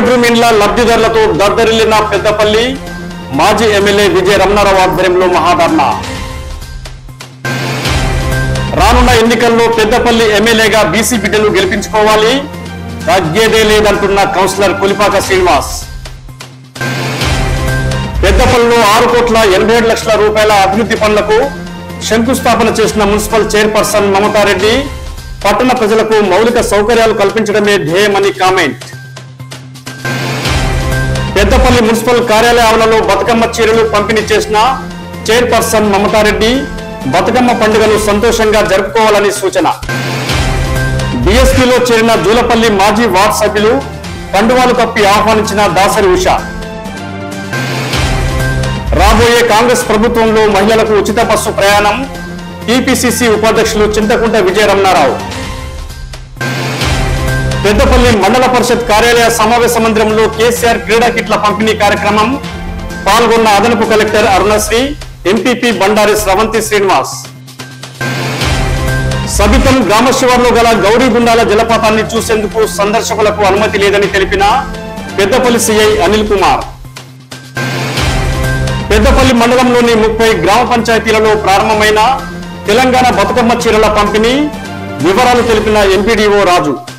bedroom ఇండ్ల లబ్ధిదారులతో దద్దరిల్లిన పెద్దపల్లి మాజీ MLA విజయ రమణారావు ఆధ్వర్యంలో మహాధర్నా రానున్న ఎన్నికల్లో పెద్దపల్లి ఎమ్మెల్యేగా బీసీ బిడ్డలు గెలిపించుకోవాలి తగ్గేదే లేదంటున్న కౌన్సిలర్ కొలిపాక శ్రీనివాస్ పెద్దపల్లిలో ఆరు కోట్ల ఎనభై ఏడు లక్షల రూపాయల అభివృద్ధి పనులకు శంకుస్థాపన చేసిన మున్సిపల్ చైర్పర్సన్ మమతారెడ్డి పట్టణ ప్రజలకు మౌలిక సౌకర్యాలు కల్పించడమే ధ్యేయమని కామెంట్ పెద్దపల్లి మున్సిపల్ కార్యాలయ ఆవరణలో బతుకమ్మ చీరలు పంపిణీ చేసిన చైర్పర్సన్ మమతారెడ్డి బతుకమ్మ పండుగను సంతోషంగా జరుపుకోవాలని సూచన బీఎస్పీలో చేరిన జూలపల్లి మాజీ వార్డు సభ్యులు కండువాలు కప్పి ఆహ్వానించిన దాసరి ఉష రాబోయే కాంగ్రెస్ ప్రభుత్వంలో మహిళలకు ఉచిత బస్సు ప్రయాణం టీపీసీసీ ఉపాధ్యక్షులు చింతకుంట విజయరమణారావు పెద్దపల్లి మండల పరిషత్ కార్యాలయ సమావేశ మందిరంలో కేసీఆర్ క్రీడా కిట్ల పంపిణీ కార్యక్రమం పాల్గొన్న అదనపు కలెక్టర్ అరుణశ్రీ ఎంపీపీ బండారి స్రవంతి శ్రీనివాస్ సబితం గ్రామ శివార్లో గల గౌరీగుండాల జలపాతాన్ని చూసేందుకు సందర్శకులకు అనుమతి లేదని తెలిపిన పెద్దపల్లి సిఐ అనిల్ కుమార్ పెద్దపల్లి మండలంలోని ముప్పై గ్రామ పంచాయతీలలో ప్రారంభమైన తెలంగాణ బతుకమ్మ చీరల పంపిణీ వివరాలు తెలిపిన ఎంపీడీఓ రాజు